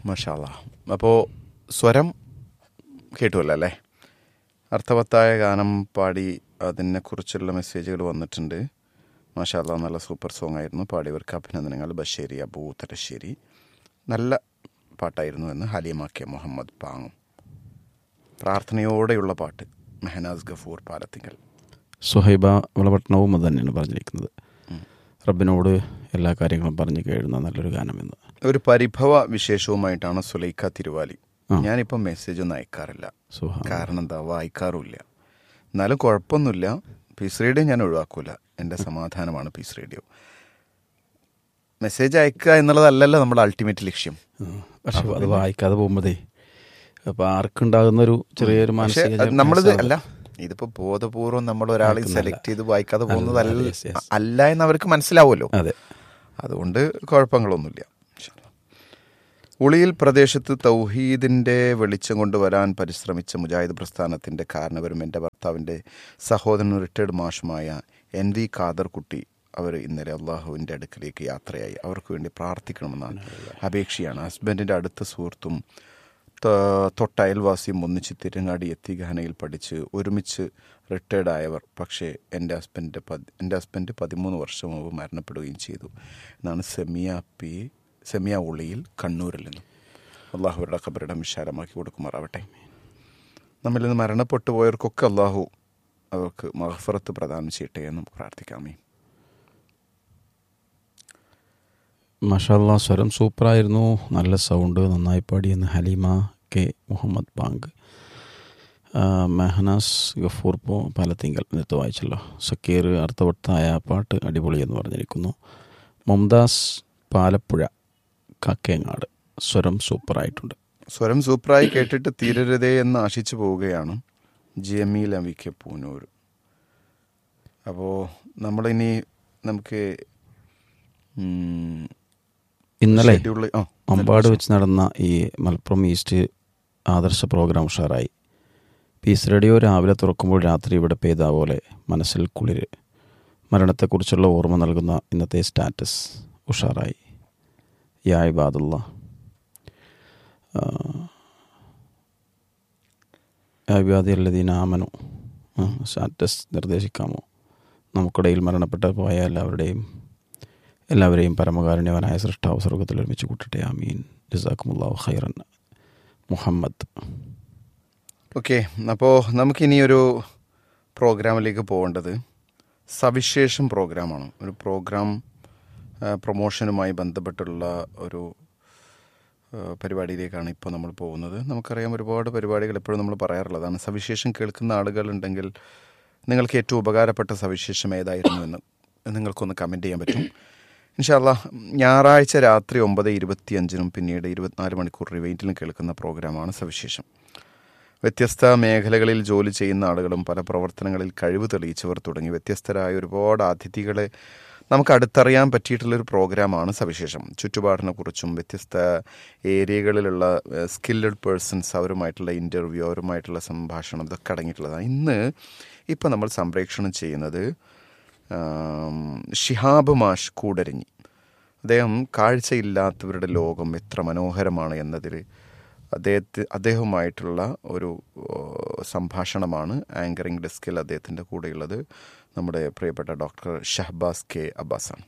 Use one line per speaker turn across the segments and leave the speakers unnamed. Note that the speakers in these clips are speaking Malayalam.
മഷാല അപ്പോൾ സ്വരം കേട്ടുമല്ലോ അല്ലേ അർത്ഥവത്തായ ഗാനം പാടി അതിനെക്കുറിച്ചുള്ള മെസ്സേജുകൾ വന്നിട്ടുണ്ട് മാഷാല്ല നല്ല സൂപ്പർ സോങ് ആയിരുന്നു പാടിയവർക്ക് അഭിനന്ദനങ്ങൾ ബഷേരി അബൂ തലശ്ശേരി നല്ല പാട്ടായിരുന്നു എന്ന് ഹലീമ കെ മുഹമ്മദ് പാങ്ങും പ്രാർത്ഥനയോടെയുള്ള പാട്ട് മെഹനാസ് ഗഫൂർ പാലത്തിങ്കൽ
സുഹൈബ വളപട്ടണവും അത് തന്നെയാണ് പറഞ്ഞിരിക്കുന്നത് റബ്ബിനോട് എല്ലാ കാര്യങ്ങളും പറഞ്ഞു കേഴുന്ന നല്ലൊരു ഗാനമെന്ന്
ഒരു പരിഭവ വിശേഷവുമായിട്ടാണ് സുലൈഖ തിരുവാലി
ആ.
ഞാനിപ്പോൾ മെസ്സേജ് ഒന്നും അയക്കാറില്ല
സുഹ
കാരണം എന്താ വായിക്കാറുമില്ല എന്നാലും കുഴപ്പമൊന്നുമില്ല പീസ് റേഡിയോ ഞാൻ ഒഴിവാക്കൂല എൻ്റെ സമാധാനമാണ് പീസ് റേഡിയോ മെസ്സേജ് അയക്കുക എന്നുള്ളതല്ലല്ലോ നമ്മുടെ അൾട്ടിമേറ്റ് ലക്ഷ്യം
പക്ഷെ അത് വായിക്കാതെ പോകുമ്പോഴേ അപ്പോൾ ആർക്കുണ്ടാകുന്നൊരു ചെറിയൊരു
പക്ഷെ
മാനസിക
നമ്മളിത്
പ്രയാസം
അല്ല ഇതിപ്പോ ബോധപൂർവം നമ്മൾ ഒരാളെ
അയക്കുന്നതല്ല.
സെലക്ട് ചെയ്ത് വായിക്കാതെ
അല്ല,
പോകുന്നതല്ല
yes, yes.
അല്ല എന്ന് അവർക്ക് മനസ്സിലാവുമല്ലോ
അതെ
അതുകൊണ്ട് കുഴപ്പങ്ങളൊന്നുമില്ല ഇൻഷാ അല്ലാ. ഉളിയിൽ പ്രദേശത്ത് തൗഹീദിന്റെ വെളിച്ചം കൊണ്ടുവരാൻ പരിശ്രമിച്ച മുജാഹിദ് പ്രസ്ഥാനത്തിന്റെ കാരണവരും എൻ്റെ ഭർത്താവിൻ്റെ സഹോദരൻ റിട്ടയർഡ് മാഷുമായ എൻ വി ഖാദർ കുട്ടി അവർ ഇന്നലെ അള്ളാഹുവിൻ്റെ അടുക്കിലേക്ക് യാത്രയായി അവർക്ക് വേണ്ടി പ്രാർത്ഥിക്കണമെന്നാണ് അപേക്ഷയാണ് ഹസ്ബൻഡിൻ്റെ അടുത്ത സുഹൃത്തും ത- തൊട്ട അയൽവാസിയും ഒന്നിച്ച് തിരങ്ങാടി എത്തിഗാനയിൽ പഠിച്ച് ഒരുമിച്ച് റിട്ടയർഡ് ആയവർ പക്ഷേ എൻ്റെ ഹസ്ബൻഡിൻ്റെ പതി എൻ്റെ ഹസ്ബൻഡ് പതിമൂന്ന് വർഷം മുമ്പ് മരണപ്പെടുകയും ചെയ്തു എന്നാണ് സെമിയ പി സെമിയ ഉള്ളിയിൽ കണ്ണൂരിൽ നിന്നും അള്ളാഹുവരുടെ ഖബറിടം വിശാലമാക്കി കൊടുക്കുമാറാവട്ടെ നമ്മിൽ നിന്ന് മരണപ്പെട്ടു പോയവർക്കൊക്കെ അള്ളാഹു അവർക്ക് മഹഫറത്ത് പ്രദാനം ചെയ്യട്ടെ എന്ന് പ്രാർത്ഥിക്കാമേ
മഷാല്ല സ്വരം സൂപ്പറായിരുന്നു നല്ല സൗണ്ട് നന്നായി പാടിയെന്ന് ഹലീമ കെ മുഹമ്മദ് ബാങ്ക് ആ, മെഹനാസ് ഗഫൂർ പോ പാലത്തിങ്കൽ നേരത്തെ വായിച്ചല്ലോ സക്കീർ അർത്ഥവത്തായ പാട്ട് അടിപൊളി എന്ന് പറഞ്ഞിരിക്കുന്നു മുംതാസ് പാലപ്പുഴ കക്കേങ്ങാട് സ്വരം സൂപ്പറായിട്ടുണ്ട്
സ്വരം സൂപ്പറായി കേട്ടിട്ട് തീരരുതേ എന്ന് ആശിച്ചു പോവുകയാണ് ജമീൽ അവിക്ക് പൂനൂർ അപ്പോൾ നമ്മളിനി നമുക്ക് ഉം,
ഇന്നലെ
schedule- ആ,
അമ്പാട് വെച്ച് നടന്ന ഈ മലപ്പുറം ഈസ്റ്റ് ആദർശ പ്രോഗ്രാം ഉഷാറായി പീസ് റേഡിയോ രാവിലെ തുറക്കുമ്പോൾ രാത്രി ഇവിടെ പെയ്ത പോലെ മനസ്സിൽ കുളിര് മരണത്തെക്കുറിച്ചുള്ള ഓർമ്മ നൽകുന്ന ഇന്നത്തെ സ്റ്റാറ്റസ് ഉഷാറായി യാ ഇബാദുള്ള യാബാദി അല്ലദീന ആമനു ആ, സ്റ്റാറ്റസ് നിർദ്ദേശിക്കാമോ നമുക്കിടയിൽ മരണപ്പെട്ട പോയ എല്ലാവരുടെയും എല്ലാവരെയും പരമകാരുണ്യവനായ സൃഷ്ടാവ് സ്വർഗത്തിൽ ഒരുമിച്ച് കൂട്ടട്ടെ ആമീൻ ജസാക്കുമുല്ലാഹു ഖൈറൻ മുഹമ്മദ്
ഓക്കെ അപ്പോൾ നമുക്കിനി ഒരു പ്രോഗ്രാമിലേക്ക് പോകേണ്ടത് സവിശേഷം പ്രോഗ്രാമാണ് ഒരു പ്രോഗ്രാം ആ, പ്രൊമോഷനുമായി ബന്ധപ്പെട്ടുള്ള ഒരു ആ, പരിപാടിയിലേക്കാണ് ഇപ്പോൾ നമ്മൾ പോകുന്നത് നമുക്കറിയാം ഒരുപാട് പരിപാടികൾ എപ്പോഴും നമ്മൾ പറയാറുള്ളതാണ് സവിശേഷം കേൾക്കുന്ന ആളുകളുണ്ടെങ്കിൽ നിങ്ങൾക്ക് ഏറ്റവും ഉപകാരപ്പെട്ട സവിശേഷം ഏതായിരുന്നു എന്ന് നിങ്ങൾക്കൊന്ന് കമൻറ്റ് ചെയ്യാൻ പറ്റും ഇൻഷാല്ല ഞായറാഴ്ച രാത്രി ഒമ്പത് ഇരുപത്തിയഞ്ചിനും പിന്നീട് ഇരുപത്തിനാല് മണിക്കൂർ റിവൈൻറ്റിലും കേൾക്കുന്ന പ്രോഗ്രാമാണ് സവിശേഷം വ്യത്യസ്ത മേഖലകളിൽ ജോലി ചെയ്യുന്ന ആളുകളും പല പ്രവർത്തനങ്ങളിൽ കഴിവ് തെളിയിച്ചവർ തുടങ്ങി വ്യത്യസ്തരായ ഒരുപാട് അതിഥികളെ നമുക്ക് അടുത്തറിയാൻ പറ്റിയിട്ടുള്ളൊരു പ്രോഗ്രാമാണ് സവിശേഷം ചുറ്റുപാടിനെ കുറിച്ചും വ്യത്യസ്ത ഏരിയകളിലുള്ള സ്കില്ലഡ് പേഴ്സൺസ് അവരുമായിട്ടുള്ള ഇൻ്റർവ്യൂ അവരുമായിട്ടുള്ള സംഭാഷണം ഇതൊക്കെ അടങ്ങിയിട്ടുള്ളതാണ് ഇന്ന് ഇപ്പം നമ്മൾ സംപ്രേഷണം ചെയ്യുന്നത് ആം, ഷിഹാബ് മാഷ് കൂടരഞ്ഞി അദ്ദേഹം കാഴ്ചയില്ലാത്തവരുടെ ലോകം എത്ര മനോഹരമാണ് എന്നതിൽ അദ്ദേഹത്തെ അദ്ദേഹവുമായിട്ടുള്ള ഒരു ഓ, സംഭാഷണമാണ് ആങ്കറിംഗ് ഡെസ്കിൽ അദ്ദേഹത്തിൻ്റെ കൂടെയുള്ളത് നമ്മുടെ പ്രിയപ്പെട്ട ഡോക്ടർ ഷഹബാസ് കെ അബ്ബാസാണ്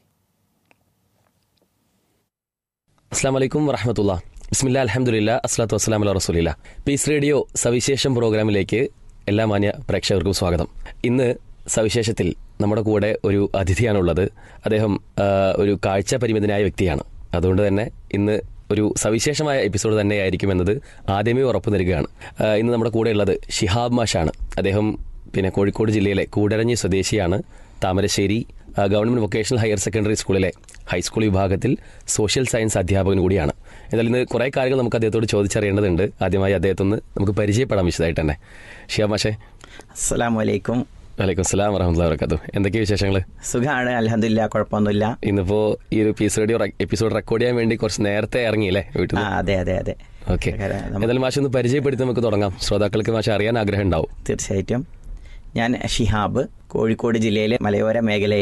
അസ്സാം വലൈക്കും വറഹമത്തുള്ള ബിസ്മില്ല അലഹമുല്ല അസ്ലാത്തു വസ്സലാം അല്ല റസൂലില്ല പീസ് റേഡിയോ സവിശേഷം പ്രോഗ്രാമിലേക്ക് എല്ലാ മാന്യ പ്രേക്ഷകർക്കും സ്വാഗതം ഇന്ന് സവിശേഷത്തിൽ നമ്മുടെ കൂടെ ഒരു അതിഥിയാണുള്ളത് അദ്ദേഹം ആ, ഒരു കാഴ്ച പരിമിതനായ വ്യക്തിയാണ് അതുകൊണ്ട് തന്നെ ഇന്ന് ഒരു സവിശേഷമായ എപ്പിസോഡ് തന്നെയായിരിക്കും എന്നത് ആദ്യമേ ഉറപ്പു നൽകുകയാണ് ആ, ഇന്ന് നമ്മുടെ കൂടെ ഉള്ളത് ഷിഹാബ് മാഷാണ് അദ്ദേഹം പിന്നെ കോഴിക്കോട് ജില്ലയിലെ കൂടരഞ്ഞി സ്വദേശിയാണ് താമരശ്ശേരി ആ, ഗവൺമെന്റ് വൊക്കേഷണൽ ഹയർ സെക്കൻഡറി സ്കൂളിലെ ഹൈസ്കൂൾ വിഭാഗത്തിൽ സോഷ്യൽ സയൻസ് അധ്യാപകൻ കൂടിയാണ് എന്നാൽ ഇന്ന് കുറേ കാര്യങ്ങൾ നമുക്ക് അദ്ദേഹത്തോട് ചോദിച്ചറിയേണ്ടതുണ്ട് ആദ്യമായി അദ്ദേഹത്തൊന്ന് നമുക്ക് പരിചയപ്പെടാം വിശദമായിട്ട് തന്നെ ഷിയാ മാഷേ
അസ്സലാമു അലൈക്കും
വലൈക്കും സ്ലാം വറഹമുല്ലാ വർക്കാത്തു എന്തൊക്കെയാ വിശേഷങ്ങൾ
സുഖമാണ് അലഹദില്ല കുഴപ്പമൊന്നുമില്ല
ഇന്നിപ്പോ ഈ ഒരു പീസ് റേഡിയോ എപ്പിസോഡ് റെക്കോർഡ് ചെയ്യാൻ വേണ്ടി കുറച്ച് നേരത്തെ ഇറങ്ങിയില്ലേ വീട്ടിൽ
ആ അതെ അതെ അതെ
ഓക്കെ
കാരണം നമ്മ-
എന്തായാലും മാഷ് ഒന്ന് പരിചയപ്പെടുത്തി നമുക്ക് തുടങ്ങാം ശ്രോതാക്കൾക്ക് മാഷ് അറിയാൻ ആഗ്രഹം ഉണ്ടാവും
തീർച്ചയായിട്ടും ഞാൻ ഷിഹാബ് കോഴിക്കോട് ജില്ലയിലെ മലയോര മേഖലയിലെ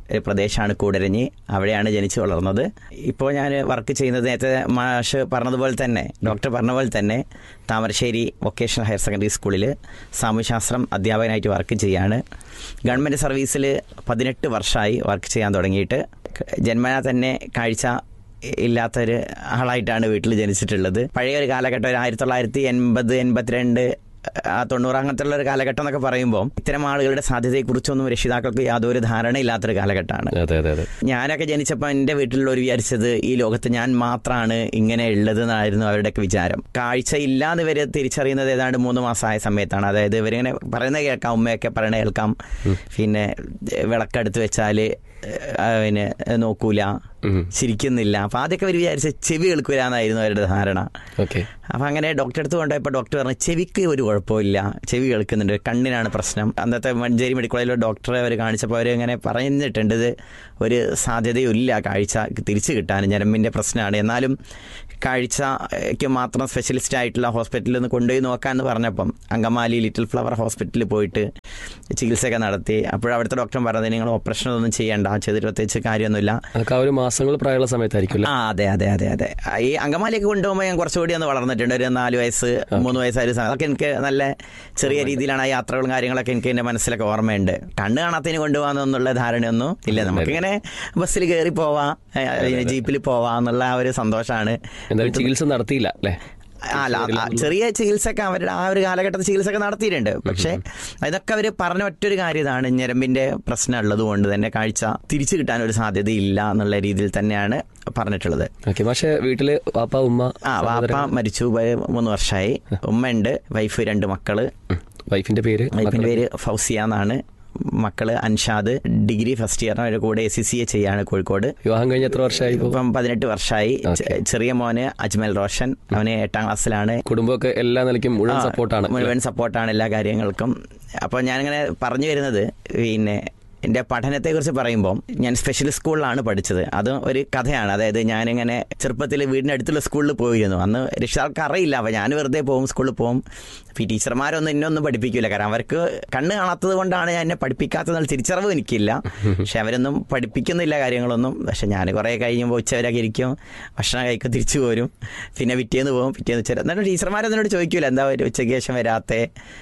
ഒരു പ്രദേശമാണ് കൂടരഞ്ഞി അവിടെയാണ് ജനിച്ചു വളർന്നത് ഇപ്പോൾ ഞാൻ വർക്ക് ചെയ്യുന്നത് നേരത്തെ മാഷ് പറഞ്ഞതുപോലെ തന്നെ ഡോക്ടർ പറഞ്ഞ പോലെ തന്നെ താമരശ്ശേരി വൊക്കേഷണൽ ഹയർ സെക്കൻഡറി സ്കൂളിൽ സാമൂഹ്യശാസ്ത്രം അധ്യാപകനായിട്ട് വർക്ക് ചെയ്യാണ് ഗവൺമെൻറ് സർവീസിൽ പതിനെട്ട് വർഷമായി വർക്ക് ചെയ്യാൻ തുടങ്ങിയിട്ട് ജന്മനാ തന്നെ കാഴ്ച ഇല്ലാത്തൊരു ആളായിട്ടാണ് വീട്ടിൽ ജനിച്ചിട്ടുള്ളത് പഴയ ഒരു കാലഘട്ടം ഒരു ആയിരത്തി തൊള്ളായിരത്തി എൺപത് എൺപത്തിരണ്ട് ആ തൊണ്ണൂറ് അങ്ങനത്തെ ഉള്ള ഒരു കാലഘട്ടം എന്നൊക്കെ പറയുമ്പോൾ ഇത്തരം ആളുകളുടെ സാധ്യതയെക്കുറിച്ചൊന്നും രക്ഷിതാക്കൾക്ക് യാതൊരു ധാരണയില്ലാത്തൊരു കാലഘട്ടമാണ്
അതെ അതെ അതെ
ഞാനൊക്കെ ജനിച്ചപ്പോൾ എൻ്റെ വീട്ടിലുള്ളവർ വിചാരിച്ചത് ഈ ലോകത്ത് ഞാൻ മാത്രമാണ് ഇങ്ങനെ ഉള്ളത് എന്നായിരുന്നു അവരുടെയൊക്കെ വിചാരം കാഴ്ച ഇല്ലാന്ന് ഇവർ തിരിച്ചറിയുന്നത് ഏതാണ്ട് മൂന്ന് മാസമായ സമയത്താണ് അതായത് ഇവരിങ്ങനെ പറയുന്നത് കേൾക്കാം ഉമ്മയൊക്കെ പറയണ കേൾക്കാം പിന്നെ വിളക്കെടുത്ത് വെച്ചാൽ പിന്നെ നോക്കൂല
ഉം.
ചിരിക്കുന്നില്ല അപ്പൊ ആദ്യമൊക്കെ അവർ വിചാരിച്ച ചെവി കേൾക്കൂല എന്നായിരുന്നു അവരുടെ ധാരണ
ഓക്കെ
അപ്പൊ അങ്ങനെ ഡോക്ടറെ അടുത്ത് കൊണ്ടുപോയപ്പോൾ ഡോക്ടർ പറഞ്ഞു ചെവിക്ക് ഒരു കുഴപ്പമില്ല ചെവി കേൾക്കുന്നുണ്ട് കണ്ണിനാണ് പ്രശ്നം അന്നത്തെ മഞ്ചേരി മെഡിക്കൽ കോളേജിലെ ഡോക്ടറെ അവർ കാണിച്ചപ്പോൾ അവർ ഇങ്ങനെ പറഞ്ഞിട്ടുണ്ട് ഇത് ഒരു സാധ്യതയില്ല കാഴ്ച തിരിച്ചു കിട്ടാൻ ഞരമ്പിന്റെ പ്രശ്നമാണ് എന്നാലും കാഴ്ചയ്ക്ക് മാത്രം സ്പെഷ്യലിസ്റ്റ് ആയിട്ടുള്ള ഹോസ്പിറ്റലിൽ ഒന്ന് കൊണ്ടുപോയി നോക്കാമെന്ന് പറഞ്ഞപ്പം അങ്കമാലി ലിറ്റിൽ ഫ്ലവർ ഹോസ്പിറ്റലിൽ പോയിട്ട് ചികിത്സയൊക്കെ നടത്തി അപ്പോഴവിടുത്തെ ഡോക്ടർ പറഞ്ഞത് നിങ്ങൾ ഓപ്പറേഷൻ ഒന്നും ചെയ്യണ്ട ചെയ്തിട്ട് പ്രത്യേകിച്ച് കാര്യമൊന്നുമില്ല
അതൊക്കെ ആ ഒരു മാസങ്ങൾ പ്രായമുള്ള സമയത്തായിരിക്കും
ആ അതെ അതെ അതെ അതെ ഈ അങ്കമാലിയൊക്കെ കൊണ്ടുപോകുമ്പോൾ ഞാൻ കുറച്ചുകൂടി ഒന്ന് വളർന്നിട്ടുണ്ട് ഒരു നാല് വയസ്സ് മൂന്ന് വയസ്സായ ഒരു സമയം അതൊക്കെ എനിക്ക് നല്ല ചെറിയ രീതിയിലാണ് ആ യാത്രകളും കാര്യങ്ങളൊക്കെ എനിക്ക് എൻ്റെ മനസ്സിലൊക്കെ ഓർമ്മയുണ്ട് കണ്ണ് കാണാത്തതിന് കൊണ്ടുപോകാമെന്നുള്ള ധാരണയൊന്നും ഇല്ല നമുക്കിങ്ങനെ ബസ്സിൽ കയറി പോവാം ഏ, ജീപ്പിൽ പോവാം എന്നുള്ള ആ ഒരു സന്തോഷമാണ്
എന്തായാലും ചികിത്സ നടത്തിയില്ല അല്ലേ
അല്ല ആ ചെറിയ ചികിത്സയൊക്കെ അവരുടെ ആ ഒരു കാലഘട്ടത്തിൽ ചികിത്സയൊക്കെ നടത്തിയിട്ടുണ്ട് പക്ഷേ ഇതൊക്കെ അവർ പറഞ്ഞ ഒറ്റൊരു കാര്യം ഇതാണ് ഞരമ്പിന്റെ പ്രശ്നം ഉള്ളത് കൊണ്ട് തന്നെ കാഴ്ച തിരിച്ചു കിട്ടാൻ ഒരു സാധ്യതയില്ല എന്നുള്ള രീതിയിൽ തന്നെയാണ് പറഞ്ഞിട്ടുള്ളത്
ഓക്കെ പക്ഷേ വീട്ടില് വാപ്പ ഉമ്മ
ആ വാപ്പ മരിച്ചു പോയി മൂന്ന് വർഷമായി ഉമ്മ ഉണ്ട് വൈഫ് രണ്ട് മക്കള്
ഉം. വൈഫിന്റെ പേര്
വൈഫിന്റെ പേര് ഫൗസിയ എന്നാണ് മക്കള് അൻഷാദ് ഡിഗ്രി ഫസ്റ്റ് ഇയർ അവരുടെ കൂടെ എസ് സി സി എ ചെയ്യാണ് കോഴിക്കോട്
വിവാഹം കഴിഞ്ഞ എത്ര വർഷമായി ഇപ്പോ
ഇപ്പം പതിനെട്ട് വർഷമായി ചെ- ചെറിയ മോന് അജ്മൽ റോഷൻ അവന് എട്ടാം ക്ലാസ്സിലാണ്
കുടുംബമൊക്കെ എല്ലാ നിലയ്ക്കും മുഴുവൻ
ആ,
സപ്പോർട്ടാണ്
മുഴുവൻ സപ്പോർട്ടാണ് എല്ലാ കാര്യങ്ങൾക്കും അപ്പോൾ ഞാനിങ്ങനെ പറഞ്ഞു വരുന്നത് പിന്നെ എൻ്റെ പഠനത്തെക്കുറിച്ച് പറയുമ്പോൾ ഞാൻ സ്പെഷ്യൽ സ്കൂളിലാണ് പഠിച്ചത് അത് ഒരു കഥയാണ് അതായത് ഞാനിങ്ങനെ ചെറുപ്പത്തിൽ വീടിൻ്റെ അടുത്തുള്ള സ്കൂളിൽ പോയിരുന്നു അന്ന് രക്ഷിതാൾക്ക് അറിയില്ല അപ്പോൾ ഞാൻ വെറുതെ പോകും സ്കൂളിൽ പോകും അപ്പോൾ ഈ ടീച്ചർമാരൊന്നും എന്നൊന്നും പഠിപ്പിക്കില്ല കാരണം അവർക്ക് കണ്ണ് കാണാത്തത് കൊണ്ടാണ് ഞാൻ എന്നെ പഠിപ്പിക്കാത്തതെന്നുള്ള തിരിച്ചറിവ് എനിക്കില്ല പക്ഷെ അവരൊന്നും പഠിപ്പിക്കുന്നില്ല കാര്യങ്ങളൊന്നും പക്ഷെ ഞാൻ കുറേ കഴിയുമ്പോൾ ഉച്ചവരൊക്കെ ഇരിക്കും ഭക്ഷണം കഴിക്കും തിരിച്ചു പോരും പിന്നെ പിറ്റേന്ന് പോകും പിറ്റേന്ന് ഉച്ച എന്നിട്ട് ടീച്ചർമാരതിനോട് ചോദിക്കൂല എന്താ ഒരു ഉച്ചയ്ക്ക് ശേഷം വരാത്തെ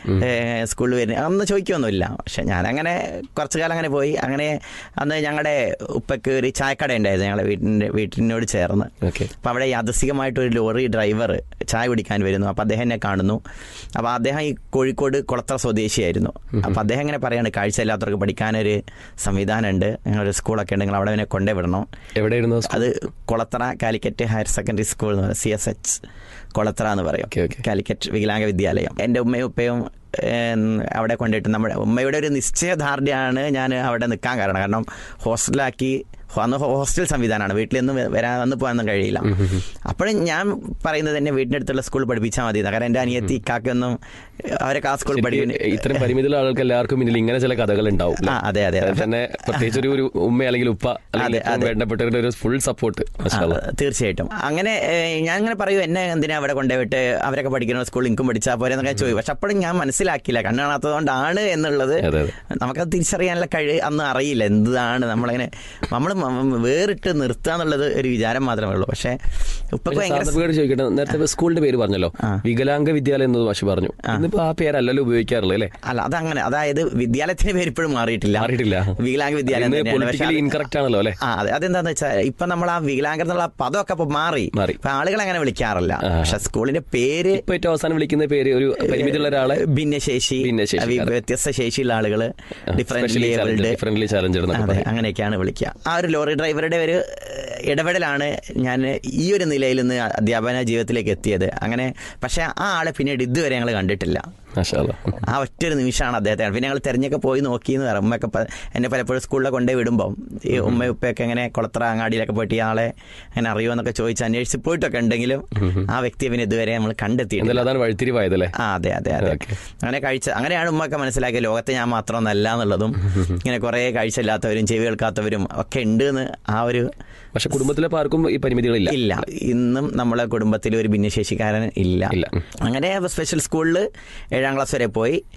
സ്കൂളിൽ വരുന്നത് അതൊന്നും ചോദിക്കൊന്നുമില്ല പക്ഷെ ഞാനങ്ങനെ കുറച്ചു കാലം അങ്ങനെ പോയി അങ്ങനെ അന്ന് ഞങ്ങളുടെ ഉപ്പയ്ക്ക് ഒരു ചായക്കട ഉണ്ടായിരുന്നു ഞങ്ങളുടെ വീട്ടിൻ്റെ വീട്ടിനോട് ചേർന്ന്
ഓക്കെ
അപ്പോൾ അവിടെ യാദൃശികമായിട്ട് ഒരു ലോറി ഡ്രൈവർ ചായ കുടിക്കാൻ വരുന്നു അപ്പോൾ അദ്ദേഹം എന്നെ കാണുന്നു അപ്പോൾ അദ്ദേഹം ഈ കോഴിക്കോട് കുളത്തറ സ്വദേശിയായിരുന്നു അപ്പോൾ അദ്ദേഹം ഇങ്ങനെ പറയാണ് കാഴ്ചയില്ലാത്തവർക്ക് പഠിക്കാനൊരു സംവിധാനമുണ്ട് ഞങ്ങളൊരു സ്കൂളൊക്കെ ഉണ്ട് നിങ്ങൾ അവിടെ അവനെ കൊണ്ടേ വിടണം
എവിടെയായിരുന്നു സ്കൂൾ?
അത് Kulathara Calicut higher secondary school എന്ന് പറയും സി എസ് എച്ച് കുളത്തറ എന്ന് പറയും
Okay, okay.
കാലിക്കറ്റ് വികലാംഗ വിദ്യാലയം എൻ്റെ ഉമ്മയും ഉപ്പയും ഏം, അവിടെ കൊണ്ടിട്ട് നമ്മുടെ ഉമ്മയുടെ ഒരു നിശ്ചയദാർഢ്യമാണ് ഞാൻ അവിടെ നിൽക്കാൻ കാരണം കാരണം ഹോസ്റ്റലാക്കി അന്ന് ഹോസ്റ്റൽ സംവിധാനമാണ് വീട്ടിൽ നിന്ന് വരാൻ വന്ന് പോകാനൊന്നും കഴിയില്ല അപ്പോഴും ഞാൻ പറയുന്നത് തന്നെ വീടിൻ്റെ അടുത്തുള്ള സ്കൂളിൽ പഠിപ്പിച്ചാൽ മതി കാരണം എൻ്റെ അനിയത്തി ഇക്കാക്കൊന്നും അവരൊക്കെ ആ സ്കൂളിൽ
ശരിക്കും
പഠിക്കുന്നു
ഇത്രയും പരിമിതിയുള്ള ആൾക്ക് എല്ലാവർക്കും പിന്നിൽ ഇങ്ങനെ ചില കഥകൾ ഉണ്ടാവും
ആ അതെ അതെ
അത്
അതെ
തന്നെ പ്രത്യേകിച്ച് ഒരു ഒരു ഉമ്മ അല്ലെങ്കിൽ ഉപ്പ അല്ലെങ്കിൽ
അതെ,
ഏറ്റവും
അതെ.
വേണ്ടപ്പെട്ടവരുടെ ഒരു ഫുൾ സപ്പോർട്ട്
ആ, തീർച്ചയായിട്ടും അങ്ങനെ ഏഹ്, ഞാൻ അങ്ങനെ പറയൂ എന്നെ എന്തിനാ അവിടെ കൊണ്ടുപോയിട്ട് അവരൊക്കെ പഠിക്കുന്ന സ്കൂളിൽ എനിക്കും പഠിച്ചാൽ പോരെ എന്നൊക്കെ ചോദിക്കും പക്ഷെ അപ്പോഴും ഞാൻ മനസ്സിലാക്കിയില്ല കണ്ണ് കാണാത്തതുകൊണ്ടാണ് എന്നുള്ളത്
അതെ, അതെ.
നമുക്കത് തിരിച്ചറിയാനുള്ള കഴിവ് അന്ന് അറിയില്ല എന്താണ് നമ്മളിങ്ങനെ നമ്മൾ വേറിട്ട് നിർത്തുക എന്നുള്ളത് ഒരു വിചാരം മാത്രമേ ഉള്ളൂ പക്ഷേ ഉപ്പൊക്കെ ഭയങ്കര
സാധനങ്ങളോട് ചോദിക്കട്ടെ നേരത്തെ സ്കൂളിന്റെ പേര് പറഞ്ഞല്ലോ
ആ.
വികലാംഗ വിദ്യാലയം എന്നത് മാഷി പറഞ്ഞു ഇന്നിപ്പോ ആ പേരല്ലല്ലോ ഉപയോഗിക്കാറുള്ളത് അല്ലേ
അല്ല അതങ്ങനെ അതായത് വിദ്യാലയത്തിന്റെ പേര് ഇപ്പോഴും മാറിയിട്ടില്ല
മാറിയിട്ടില്ല
വികലാംഗ വിദ്യാലയം തന്നെയാണ്. പക്ഷേ
പൊളിറ്റിക്കലി
അത്
ഇൻകറക്റ്റ് ആണല്ലോ അല്ലേ
ആ അതെ അതെന്താന്ന് വെച്ചാൽ ഇപ്പൊ നമ്മൾ ആ വികലാംഗർ എന്നുള്ള പദമൊക്കെ ഇപ്പൊ മാറി
മാറി.
ഇപ്പൊ ആളുകൾ അങ്ങനെ വിളിക്കാറില്ല
ആ.
പക്ഷെ സ്കൂളിന്റെ പേര്
ഇപ്പൊ ഏറ്റവും അവസാനം വിളിക്കുന്ന പേര് ഒരു പരിമിതിയുള്ള ഒരാളെ
ഭിന്നശേഷി
ഭിന്നശേഷി,
വി-
അതെ.
വ്യത്യസ്ത ശേഷിയുള്ള ആളുകൾ different
specially
abled
differently challenger എന്നൊക്കെ
അതെ
പറയും
അങ്ങനെയൊക്കെയാണ് വിളിക്കുക ആ ഒരു ലോറി ഡ്രൈവറുടെ ഒരു ഏഹ്, ഇടപെടലാണ് ഞാൻ ഈ ഒരു നിലയിൽ നിന്ന് അധ്യാപന ജീവിതത്തിലേക്ക് എത്തിയത് അങ്ങനെ പക്ഷെ ആ ആളെ പിന്നീട് ഇതുവരെ ഞങ്ങൾ കണ്ടിട്ടില്ല
മാഷാ അല്ലാ.
ആ ഒറ്റ ഒരു നിമിഷമാണ് അദ്ദേഹത്തെ പിന്നെ ഞങ്ങൾ തെരഞ്ഞൊക്കെ പോയി നോക്കിയെന്ന് പറയാം ഉമ്മയൊക്കെ പ- എന്നെ പലപ്പോഴും സ്കൂളിൽ കൊണ്ടുപോയി വിടുമ്പോൾ ഈ ഉമ്മ ഉപ്പയൊക്കെ ഇങ്ങനെ കുളത്തറ അങ്ങാടിയിലൊക്കെ പോയിട്ട് ഇയാളെ അങ്ങനെ അറിയുമെന്നൊക്കെ ചോദിച്ച് അന്വേഷിച്ച് പോയിട്ടൊക്കെ ഉണ്ടെങ്കിലും ആ വ്യക്തിയെ പിന്നെ ഇതുവരെ നമ്മൾ കണ്ടെത്തിയിട്ടില്ല
എന്തായാലും അതാണ് വഴിത്തിരിവായതല്ലേ
ആ അതെ അതെ അതെ
Okay.
അങ്ങനെ കാഴ്ച അങ്ങനെയാണ് ഉമ്മയൊക്കെ മനസ്സിലാക്കിയ ലോകത്തെ ഞാൻ മാത്രമൊന്നല്ല എന്നുള്ളതും ഇങ്ങനെ കുറേ കാഴ്ച ഇല്ലാത്തവരും ചെവി കേൾക്കാത്തവരും ഒക്കെ ഉണ്ട് എന്ന് ആ ഒരു
പക്ഷെ കുടുംബത്തിലെ ആർക്കും ഈ പരിമിതികളില്ല
ഇല്ല ഇന്നും നമ്മളെ കുടുംബത്തിൽ ഒരു ഭിന്നശേഷിക്കാരൻ ഇല്ല
ഇല്ല.
അങ്ങനെ സ്പെഷ്യൽ സ്കൂളിൽ ഏഴാം ക്ലാസ് വരെ പോയി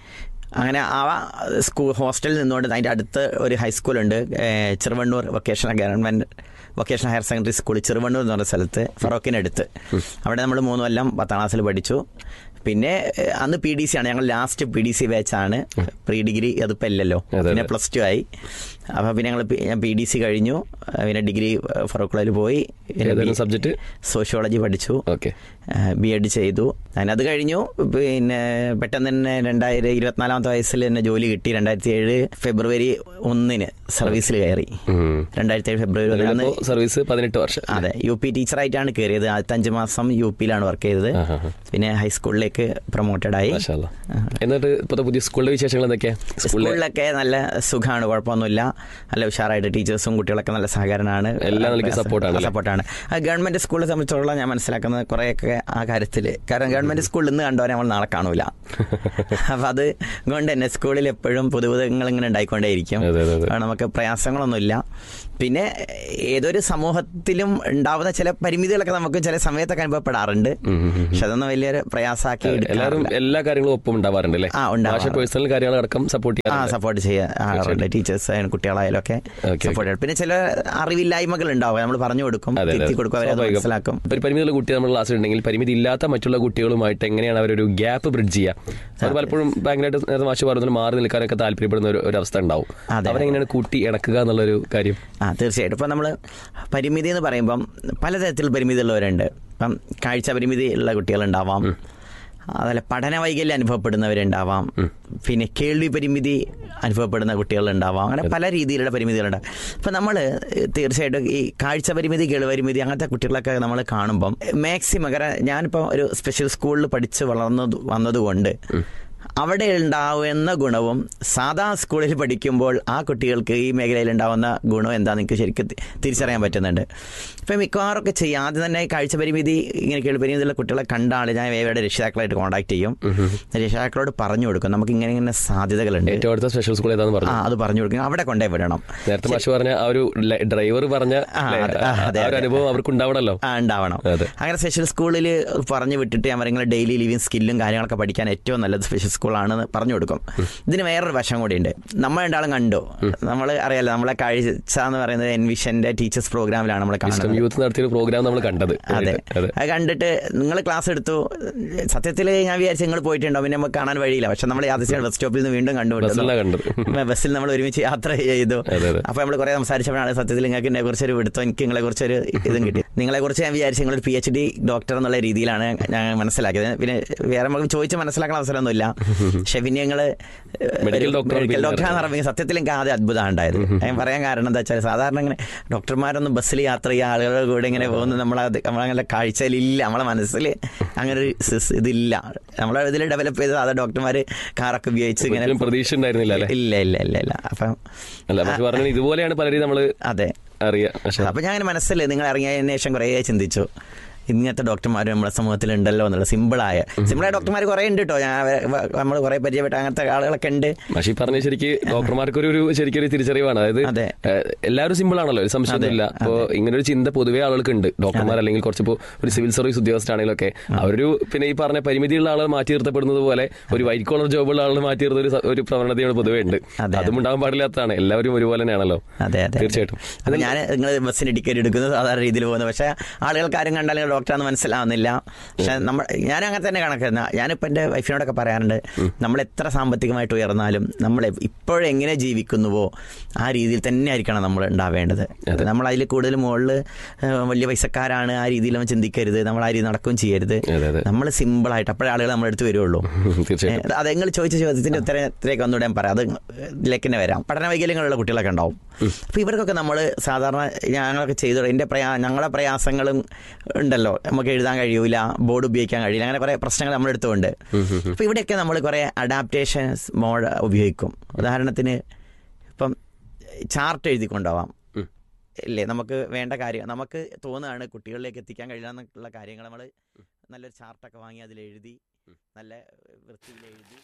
അങ്ങനെ ആ സ്കൂൾ ഹോസ്റ്റലിൽ നിന്നുകൊണ്ട് അതിൻ്റെ അടുത്ത് ഒരു ഹൈസ്കൂളുണ്ട് ഏഹ് Cheruvannur vocational government vocational higher secondary school Cheruvannur എന്ന് പറഞ്ഞ സ്ഥലത്ത് ഫറോക്കിനടുത്ത് അവിടെ നമ്മൾ മൂന്ന് കൊല്ലം പത്താം ക്ലാസ്സിൽ പഠിച്ചു പിന്നെ ഏഹ്, അന്ന് പി ഡി സി ആണ് ഞങ്ങൾ ലാസ്റ്റ് പി ഡി സി ബാച്ചാണ് പ്രീ ഡിഗ്രി അതിപ്പോൾ ഇല്ലല്ലോ
അതെ.
പിന്നെ പ്ലസ് ടു ആയി അപ്പോൾ പിന്നെ ഞങ്ങൾ ഞാൻ പി ഡി സി കഴിഞ്ഞു ഏഹ്, പിന്നെ ഡിഗ്രി ഫറോക്ക് കോളേജിൽ പോയി
ഏതായിരുന്നു സബ്ജക്റ്റ്
സോഷ്യോളജി പഠിച്ചു
ഓക്കെ
ബി എഡ് ചെയ്തു അങ്ങനെ അത് കഴിഞ്ഞു പിന്നെ പെട്ടെന്ന് തന്നെ രണ്ടായിരം ഇരുപത്തിനാലാമത്തെ വയസ്സിൽ തന്നെ ജോലി കിട്ടി രണ്ടായിരത്തി ഏഴ് ഫെബ്രുവരി ഒന്നിന് സർവീസിൽ കയറി രണ്ടായിരത്തി ഏഴ് ഫെബ്രുവരി ഒന്നിന്
സർവീസ് പതിനെട്ട് വർഷം
അതെ യു പി ടീച്ചറായിട്ടാണ് കയറിയത് ആദ്യത്തെ അഞ്ച് മാസം യു പിയിലാണ് വർക്ക് ചെയ്തത്
ആഹാ, ആഹാ.
പിന്നെ ഹൈസ്കൂളിലേക്ക് പ്രൊമോട്ടഡ് ആയി
മാഷാ അല്ലാ. എന്നിട്ട് ഇപ്പോഴത്തെ പുതിയ സ്കൂളിലെ വിശേഷങ്ങൾ എന്തൊക്കെയാ സ്കൂളിലെ
സ്കൂളിലൊക്കെ നല്ല സുഖമാണ് കുഴപ്പമൊന്നുമില്ല നല്ല ഉഷാറായിട്ട് ടീച്ചേഴ്സും കുട്ടികളൊക്കെ നല്ല സഹകരണമാണ്
എല്ലാ നിലയ്ക്കും support ആണല്ലേ?
സപ്പോർട്ടാണ് ഗവൺമെന്റ് സ്കൂളിനെ സംബന്ധിച്ചോളം ഞാൻ മനസ്സിലാക്കുന്നത് കുറേയൊക്കെ ആ കാര്യത്തിൽ കാരണം ഗവൺമെന്റ് സ്കൂളിൽ ഇന്ന് കണ്ടവരെ നമ്മൾ നാളെ കാണൂല അപ്പൊ അത് കൊണ്ട് തന്നെ സ്കൂളിൽ എപ്പോഴും പുതുപുതങ്ങൾ ഇങ്ങനെ ഉണ്ടായിക്കൊണ്ടേയിരിക്കും
അതെ, അതെ, അതെ.
കാരണം നമുക്ക് പ്രയാസങ്ങളൊന്നുമില്ല പിന്നെ ഏതൊരു സമൂഹത്തിലും ഉണ്ടാവുന്ന ചില പരിമിതികളൊക്കെ നമുക്ക് ചില സമയത്തൊക്കെ അനുഭവപ്പെടാറുണ്ട് പക്ഷെ അതൊന്നും വലിയൊരു പ്രയാസമാക്കി
എല്ലാവരും
എടുക്കാറില്ല
എല്ലാ കാര്യങ്ങളും ഒപ്പം ഉണ്ടാവാറുണ്ട് അല്ലേ
ആ, ഉണ്ടാവാറുണ്ട്.
പക്ഷേ പേഴ്സണൽ കാര്യങ്ങളടക്കം സപ്പോർട്ട്
ആ
ചെയ്യാറുണ്ട്
സപ്പോർട്ട് ചെയ്യാറുണ്ട് ടീച്ചേഴ്സ് ആയാലും കുട്ടികളായാലും ഒക്കെ
Okay,
സപ്പോർട്ട് ചെയ്യും പിന്നെ ചില അറിവില്ലായ്മകൾ ഉണ്ടാവും നമ്മൾ പറഞ്ഞു കൊടുക്കും
അതെ, അതെ.
തിരുത്തി കൊടുക്കും അവരെ അത്
സ്വാഭാവികം.
മനസ്സിലാക്കും
ഒരു പരിമിതിയുള്ള കുട്ടി നമ്മുടെ ക്ലാസ്സിൽ ഉണ്ടെങ്കിൽ പരിമിതി ഇല്ലാത്ത മറ്റുള്ള കുട്ടികളുമായിട്ട് എങ്ങനെയാണ് അവരൊരു ഗ്യാപ്പ് ബ്രിഡ്ജ് ചെയ്യുക അവർ പലപ്പോഴും ഭയങ്കരമായിട്ട് നേരത്തെ മാഷ് പറഞ്ഞ മാറി നിൽക്കാനൊക്കെ താല്പര്യപ്പെടുന്ന ഒരു- ഒരു അവസ്ഥ ഉണ്ടാവും
അതെ.
അവരെങ്ങനെയാണ് കൂട്ടി ഇണക്കുക എന്നുള്ളൊരു കാര്യം
ആ തീർച്ചയായിട്ടും ഇപ്പം നമ്മൾ പരിമിതി എന്ന് പറയുമ്പം പലതരത്തിൽ പരിമിതിയുള്ളവരുണ്ട് ഇപ്പം കാഴ്ച പരിമിതി ഉള്ള കുട്ടികളുണ്ടാവാം അതുപോലെ പഠന വൈകല്യം അനുഭവപ്പെടുന്നവരുണ്ടാവാം പിന്നെ കേൾവി പരിമിതി അനുഭവപ്പെടുന്ന കുട്ടികളുണ്ടാവാം അങ്ങനെ പല രീതിയിലുള്ള പരിമിതികളുണ്ട് അപ്പം നമ്മൾ തീർച്ചയായിട്ടും ഈ കാഴ്ച പരിമിതി കേൾവി പരിമിതി അങ്ങനത്തെ കുട്ടികളൊക്കെ നമ്മൾ കാണുമ്പം മാക്സിമം കാരണം ഞാനിപ്പോൾ ഒരു സ്പെഷ്യൽ സ്കൂളിൽ പഠിച്ച് വളർന്നത് വന്നതുകൊണ്ട് അവിടെ ഉണ്ടാവുന്ന ഗുണവും സാധാ സ്കൂളിൽ പഠിക്കുമ്പോൾ ആ കുട്ടികൾക്ക് ഈ മേഖലയിൽ ഉണ്ടാവുന്ന ഗുണം എന്താണെന്ന് എനിക്ക് ശരിക്കും തി- തിരിച്ചറിയാൻ പറ്റുന്നുണ്ട് ഇപ്പം മിക്കവാറൊക്കെ ചെയ്യും ആദ്യം തന്നെ കാഴ്ച പരിമിതി ഇങ്ങനെ കേൾപരിമിതിയുള്ള കുട്ടികളെ കണ്ടാൽ ഞാൻ ഇവരുടെ രക്ഷിതാക്കളായിട്ട് കോൺടാക്ട് ചെയ്യും രക്ഷിതാക്കളോട് പറഞ്ഞു കൊടുക്കും നമുക്ക് ഇങ്ങനെ ഇങ്ങനെ സാധ്യതകളുണ്ട്
ഏറ്റവും അടുത്ത സ്പെഷ്യൽ സ്കൂൾ ഏതാന്ന്
ആ
പറഞ്ഞു
അത് പറഞ്ഞു കൊടുക്കും അവിടെ കൊണ്ടേ വിടണം
നേരത്തെ മാഷ് പറഞ്ഞ ആ ഒരു ഡ്രൈവർ പറഞ്ഞ
ആ,
ല്ലേ,
അതെ, ആ, അതെ,
ആ ഒരു
അതെ.
അനുഭവം അവർക്ക് ഉണ്ടാവണല്ലോ
ആ ഉണ്ടാവണം
അതെ.
അങ്ങനെ സ്പെഷ്യൽ സ്കൂളിൽ പറഞ്ഞു വിട്ടിട്ട് ഞാൻ പറയുന്നത് ഡെയിലി ലിവിങ് സ്കില്ലും കാര്യങ്ങളൊക്കെ പഠിക്കാൻ ഏറ്റവും നല്ലത് സ്പെഷ്യൽ സ്കൂളാണെന്ന് പറഞ്ഞു കൊടുക്കും ഇതിന് വേറൊരു വശം കൂടിയുണ്ട് നമ്മൾ രണ്ടാളും കണ്ടു നമ്മൾ അറിയാലോ നമ്മളെ കാഴ്ച എന്ന് പറയുന്നത് എൻവിഷന്റെ ടീച്ചേഴ്സ് പ്രോഗ്രാമിലാണ് നമ്മൾ
വിസ്ഡം
കാണുന്നത്
യൂത്ത് നടത്തിയ പ്രോഗ്രാം നമ്മൾ കണ്ടത്
അതെ
അതെ
അത് കണ്ടിട്ട് നിങ്ങൾ ക്ലാസ് എടുത്തു സത്യത്തിൽ ഞാൻ വിചാരിച്ചു നിങ്ങൾ പോയിട്ടുണ്ടോ പിന്നെ നമുക്ക് കാണാൻ വഴിയില്ല പക്ഷെ നമ്മൾ യാത്ര ബസ് സ്റ്റോപ്പിൽ നിന്ന് വീണ്ടും
ബസ്സിലാ
കണ്ടുപിടിച്ചു
കണ്ടത്
ബസ്സിൽ നമ്മൾ ഒരുമിച്ച് യാത്ര ചെയ്തു
അതെ, അതെ.
അപ്പൊ നമ്മൾ കുറെ സംസാരിച്ചപ്പോഴാണ് സത്യത്തിൽ നിങ്ങൾക്ക് എന്നെ കുറിച്ചൊരു വിടുത്തം എനിക്ക് നിങ്ങളെ കുറിച്ചൊരു ഇതും കിട്ടി നിങ്ങളെ കുറിച്ച് ഞാൻ വിചാരിച്ചു നിങ്ങളൊരു പി എച്ച് ഡി ഡോക്ടർ എന്നുള്ള രീതിയിലാണ് ഞാൻ മനസ്സിലാക്കിയത് പിന്നെ വേറെ നമുക്ക് ചോദിച്ച് മനസ്സിലാക്കാൻ അവസരമൊന്നുമില്ല പക്ഷെ പിന്നെ ഞങ്ങൾ
Medical doctor ആണ്
മെഡിക്കൽ
പിന്നെ
ഡോക്ടർ എന്ന് പറയുമ്പോൾ സത്യത്തിൽ എനിക്ക് ആദ്യം അത്ഭുതമാണ് ഉണ്ടായത് ഞാൻ പറയാൻ കാരണം എന്താ വെച്ചാൽ സാധാരണ ഇങ്ങനെ ഡോക്ടർമാരൊന്നും ബസ്സിൽ യാത്ര ചെയ്യുക ആളുകളുടെ കൂടെ ഇങ്ങനെ പോകുന്ന നമ്മളെ നമ്മളങ്ങനെ കാഴ്ചയിലില്ല നമ്മളെ മനസ്സിൽ അങ്ങനെ ഒരു സിസ് ഇതില്ല നമ്മളെ ഇതിൽ ഡെവലപ്പ് ചെയ്ത് സാധാ ഡോക്ടർമാർ കാറൊക്കെ ഉപയോഗിച്ച് ഇങ്ങനെ
ഒരിക്കലും പ്രതീക്ഷ ഉണ്ടായിരുന്നില്ല അല്ലേ
ഇല്ല ഇല്ല ഇല്ല ഇല്ല അപ്പം
അല്ല പക്ഷെ പറഞ്ഞ ഇതുപോലെയാണ് പലരെയും നമ്മള്
അതെ
അറിയാം പക്ഷെ
അപ്പൊ ഞാൻ അങ്ങനെ മനസ്സിൽ നിങ്ങൾ ഇറങ്ങിയതിന് ശേഷം കുറേ ചിന്തിച്ചു ഇങ്ങനത്തെ ഡോക്ടർമാരും നമ്മുടെ സമൂഹത്തിൽ ഉണ്ടല്ലോ എന്നുള്ള സിമ്പിളായ സിമ്പിളായ ഡോക്ടർമാർ കുറേ ഉണ്ട് കേട്ടോ ഞാൻ നമ്മൾ കുറേ പരിചയപ്പെട്ട അങ്ങനത്തെ ആളുകളൊക്കെ ഉണ്ട്
പക്ഷേ ഈ പറഞ്ഞ ശരിക്ക് ഡോക്ടർമാർക്ക് ഒരു ശരിക്കും ഒരു തിരിച്ചറിവാണ് അതായത്
അതെ.
ഏഹ്, എല്ലാവരും സിമ്പിൾ ആണല്ലോ ഒരു സംശയമൊന്നുമില്ല അപ്പോൾ ഇങ്ങനെ ഒരു ചിന്ത പൊതുവേ ആളുകൾക്ക് ഉണ്ട് ഡോക്ടർമാർ അല്ലെങ്കിൽ കുറച്ചിപ്പോ ഒരു സിവിൽ സർവീസ് ഉദ്യോഗസ്ഥരാണെങ്കിലൊക്കെ അവരൊരു പിന്നെ ഈ പറഞ്ഞ പരിമിതിയുള്ള ആളുകൾ മാറ്റി നിർത്തപ്പെടുന്നത് പോലെ ഒരു വൈറ്റ് കോളർ ജോബുള്ള ആളുകൾ മാറ്റി നിർത്തുന്ന ഒരു സ- ഒരു പ്രവണതയാണ് പൊതുവേ ഉണ്ട്
അതെ.
അതും ഉണ്ടാകാൻ പാടില്ലാത്തതാണ് എല്ലാവരും ഒരുപോലെ തന്നെയാണല്ലോ
അതെ അതെ
തീർച്ചയായിട്ടും
അപ്പൊ ഞാൻ നിങ്ങൾ ബസ്സിന് ടിക്കറ്റ് എടുക്കുന്നത് സാധാരണ രീതിയിൽ പോകുന്നത് പക്ഷേ ആളുകൾക്ക് ആരും കണ്ടാൽ നിങ്ങൾ ഡോക്ടറാന്ന് മനസ്സിലാവുന്നില്ല പക്ഷെ നമ്മൾ ഞാൻ അങ്ങനെ തന്നെ കണക്കുന്ന ഞാനിപ്പോൾ എൻ്റെ വൈഫിനോടൊക്കെ പറയാറുണ്ട് നമ്മൾ എത്ര സാമ്പത്തികമായിട്ട് ഉയർന്നാലും നമ്മൾ ഇപ്പോഴെങ്ങനെ ജീവിക്കുന്നുവോ ആ രീതിയിൽ തന്നെ ആയിരിക്കണം നമ്മൾ ഉണ്ടാവേണ്ടത് നമ്മൾ അതിൽ കൂടുതൽ മുകളിൽ വലിയ പൈസക്കാരാണ് ആ രീതിയിൽ നമ്മൾ ചിന്തിക്കരുത് നമ്മൾ ആ രീതി നടക്കുകയും ചെയ്യരുത്
അതെ, അതെ.
നമ്മൾ സിമ്പിളായിട്ട് അപ്പോഴേ ആളുകൾ നമ്മുടെ അടുത്ത് വരുള്ളൂ
തീർച്ചയായിട്ടും
അത് നിങ്ങൾ ചോദിച്ച ചോദ്യത്തിന്റെ ഉത്തരത്തിലേക്ക് ഒന്നുകൂടെ ഞാൻ പറയാം അത് ഇതിലേക്ക് തന്നെ വരാം പഠന വൈകല്യങ്ങളുള്ള കുട്ടികളൊക്കെ ഉണ്ടാവും അപ്പോൾ ഇവർക്കൊക്കെ നമ്മൾ സാധാരണ ഞങ്ങളൊക്കെ ചെയ്തു എൻ്റെ പ്രയാ ഞങ്ങളെ പ്രയാസങ്ങളും ഉണ്ടല്ലോ നമുക്ക് എഴുതാൻ കഴിയൂല ബോർഡ് ഉപയോഗിക്കാൻ കഴിയില്ല അങ്ങനെ കുറേ പ്രശ്നങ്ങൾ നമ്മുടെ അടുത്തുണ്ട് അപ്പോൾ ഇവിടെയൊക്കെ നമ്മൾ കുറേ അഡാപ്റ്റേഷൻസ് മോഡ് ഉപയോഗിക്കും ഉദാഹരണത്തിന് ഇപ്പം ചാർട്ട് എഴുതി കൊണ്ടുപോവാം ഇല്ലേ നമുക്ക് വേണ്ട കാര്യം നമുക്ക് തോന്നുകയാണ് കുട്ടികളിലേക്ക് എത്തിക്കാൻ കഴിയില്ല എന്നുള്ള കാര്യങ്ങൾ നമ്മൾ നല്ലൊരു ചാർട്ടൊക്കെ വാങ്ങി അതിൽ എഴുതി നല്ല വൃത്തിയിൽ എഴുതി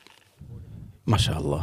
മഷാ അല്ലാ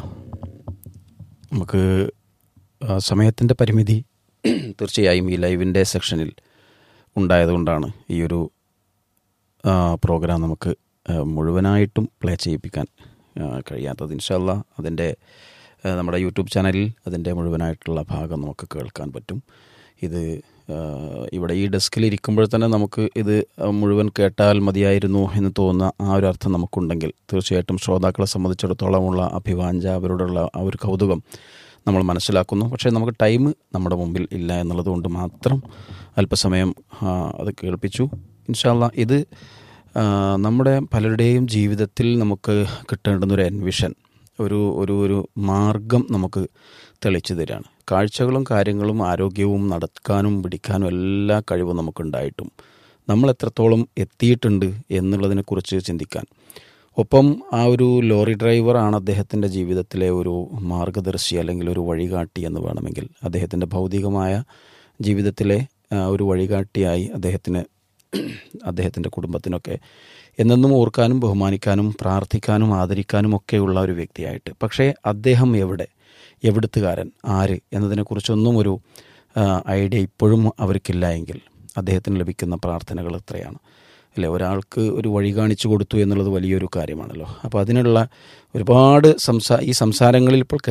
നമുക്ക് ആ, സമയത്തിൻ്റെ പരിമിതി തീർച്ചയായും ഈ ലൈവിൻ്റെ സെക്ഷനിൽ ഉണ്ടായതുകൊണ്ടാണ് ഈ ഒരു ആ, പ്രോഗ്രാം നമുക്ക് ആ, മുഴുവനായിട്ടും പ്ലേ ചെയ്യിപ്പിക്കാൻ ആ, കഴിയാത്തത് ഇൻഷല്ല അതിൻ്റെ ആ, നമ്മുടെ യൂട്യൂബ് ചാനലിൽ അതിൻ്റെ മുഴുവനായിട്ടുള്ള ഭാഗം നമുക്ക് കേൾക്കാൻ പറ്റും ഇത് ആ, ഇവിടെ ഈ ഡെസ്കിൽ ഇരിക്കുമ്പോൾ തന്നെ നമുക്ക് ഇത് മുഴുവൻ കേട്ടാൽ മതിയായിരുന്നു എന്ന് തോന്നുന്ന ആ ഒരു അർത്ഥം നമുക്കുണ്ടെങ്കിൽ തീർച്ചയായിട്ടും ശ്രോതാക്കളെ സംബന്ധിച്ചിടത്തോളമുള്ള അഭിവാഞ്ച അവരോടുള്ള ആ ഒരു കൗതുകം നമ്മൾ മനസ്സിലാക്കുന്നു പക്ഷേ നമുക്ക് ടൈം നമ്മുടെ മുമ്പിൽ ഇല്ല എന്നുള്ളത് കൊണ്ട് മാത്രം അല്പസമയം ആ, അത് കേൾപ്പിച്ചു ഇൻഷാല്ല ഇത് ആ, നമ്മുടെ പലരുടെയും ജീവിതത്തിൽ നമുക്ക് കിട്ടേണ്ടുന്ന ഒരു എൻവിഷൻ ഒരു ഒരു ഒരു മാർഗം നമുക്ക് തെളിച്ചു തരികയാണ് കാഴ്ചകളും കാര്യങ്ങളും ആരോഗ്യവും നടക്കാനും പിടിക്കാനും എല്ലാ കഴിവും നമുക്കുണ്ടായിട്ടും നമ്മൾ എത്രത്തോളം എത്തിയിട്ടുണ്ട് എന്നുള്ളതിനെക്കുറിച്ച് ചിന്തിക്കാൻ ഒപ്പം ആ ഒരു ലോറി ഡ്രൈവറാണ് അദ്ദേഹത്തിൻ്റെ ജീവിതത്തിലെ ഒരു മാർഗദർശി അല്ലെങ്കിൽ ഒരു വഴികാട്ടി എന്ന് വേണമെങ്കിൽ അദ്ദേഹത്തിൻ്റെ ഭൗതികമായ ജീവിതത്തിലെ ആ, ഒരു വഴികാട്ടിയായി അദ്ദേഹത്തിന് അദ്ദേഹത്തിൻ്റെ കുടുംബത്തിനൊക്കെ എന്നെന്നും ഓർക്കാനും ബഹുമാനിക്കാനും പ്രാർത്ഥിക്കാനും ആദരിക്കാനും ഒക്കെയുള്ള ഒരു വ്യക്തിയായിട്ട് പക്ഷേ അദ്ദേഹം എവിടെ എവിടുത്തുകാരൻ ആര് എന്നതിനെക്കുറിച്ചൊന്നും ഒരു ആ, ഐഡിയ ഇപ്പോഴും അവർക്കില്ല എങ്കിൽ അദ്ദേഹത്തിന് ലഭിക്കുന്ന പ്രാർത്ഥനകൾ എത്രയാണ് അല്ലെ ഒരാൾക്ക് ഒരു വഴി കാണിച്ചു കൊടുത്തു എന്നുള്ളത് വലിയൊരു കാര്യമാണല്ലോ അപ്പോൾ അതിനുള്ള ഒരുപാട് സംസാ ഈ സംസാരങ്ങളിൽ ഇപ്പോൾ